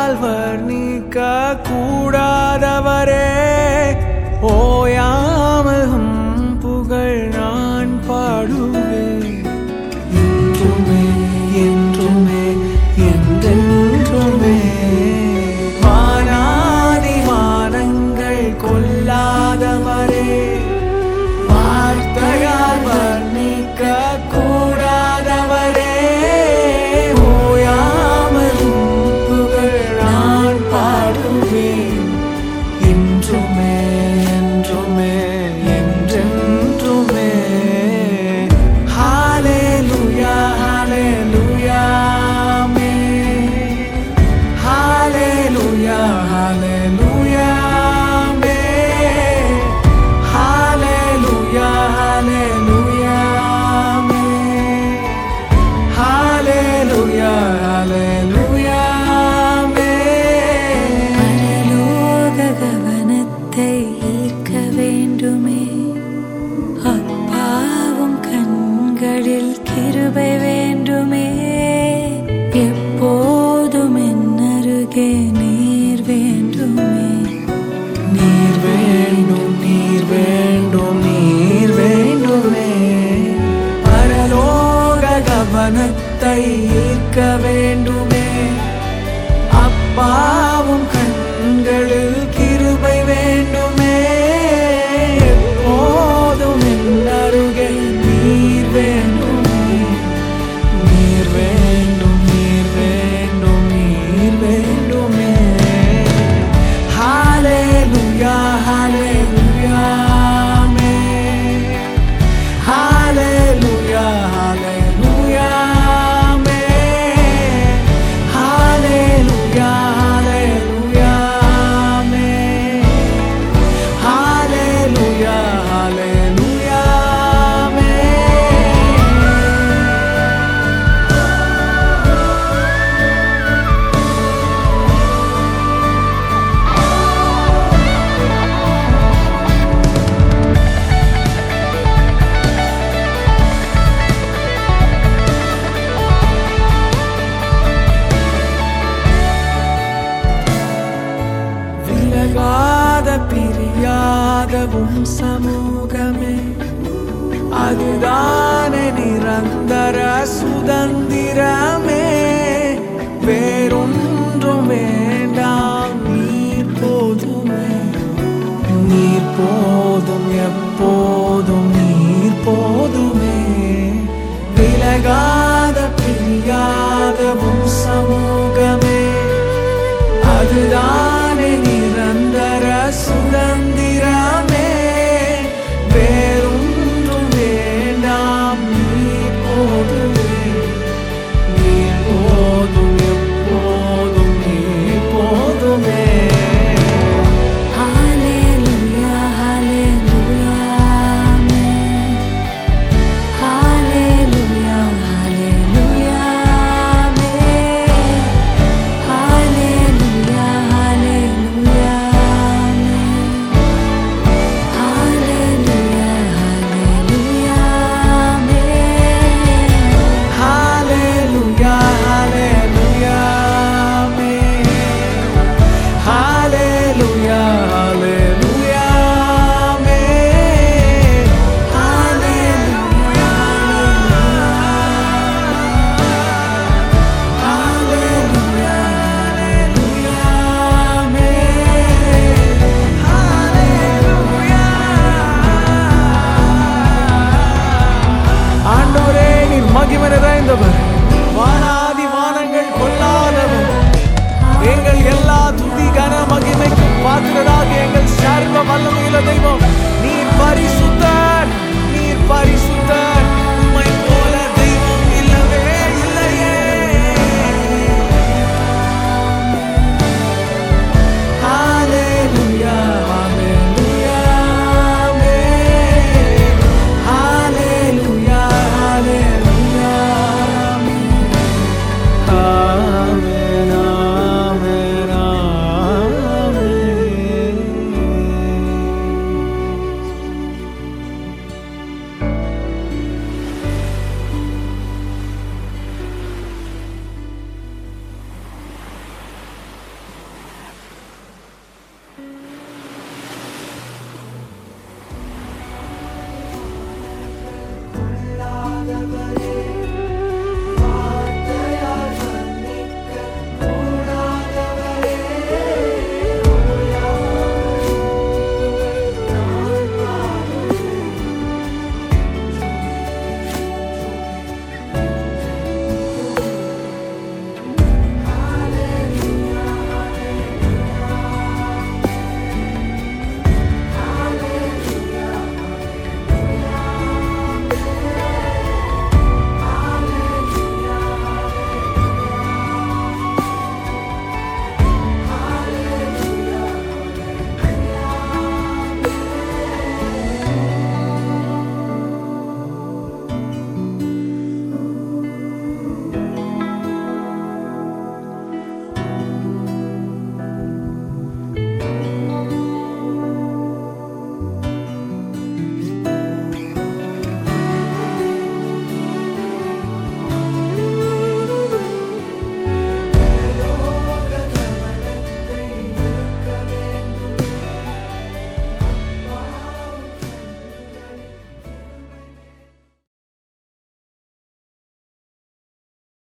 வார்த்தையால் வர்ணிக்க கூடாதவரே ஓயாமல் உம் புகழ் நான் பாடுவேன் என்றுமே என்றுமே என்றென்றுமே வானாதி வானங்கள் கொல்லாதவரே வார்த்தையால் வர்ணிக்க கூடாதவரே ஓயாமல் உம் புகழ் நான் பாடுவேன் என்றுமே என்றுமே என்றென்றுமே ஹalleluya ஹalleluya ஆமென் ஹalleluya ஹalleluya ஆமென் ஹalleluya ஹalleluya ஆமென் ஹalleluya ஹalleluya ஆமென் பரலோக கவனத்தை ஈர்க்க வேண்டுமே அப்பாவும் கண்களில் கிருபை வேண்டுமே எப்போதும் என் அருகே நீர் வேண்டுமே நீர் வேண்டும் நீர் வேண்டும் நீர் வேண்டுமே பரலோக கவனத்தை ஈர்க்க வேண்டுமே அப்பாவும் கண்களில் கிருபை வேண்டுமே எப்போதும் என் அருகே நீர் வேண்டுமே நீர் வேண்டும் நீர் வேண்டும் நீர் வேண்டுமே ஹalleluya ஹalleluya ஆமென் ஹalleluya ஹalleluya ஆமென் ஹalleluya ஹalleluya ஆமென் ஹalleluya ஹalleluya ஆமென் விலகாத பிரியாத உம் சமூகமே அதுதானே நிரந்தர சுதந்திரமே வேறொன்றும் வேண்டாம் நீர் போதுமே நீர் போதும் எப்போதும் நீர் போதுமே விலகாத பிரியாத உம் சமூகமே அதுதானே நிரந்தர சுதந்திரமே வேறொன்றும் வேண்டாம் நீ போதுமே நீ போதும் எப்போதும் நீ போதுமே ஹalleluya ஹalleluya ஆமென் ஹalleluya ஹalleluya பொல்லாதவர்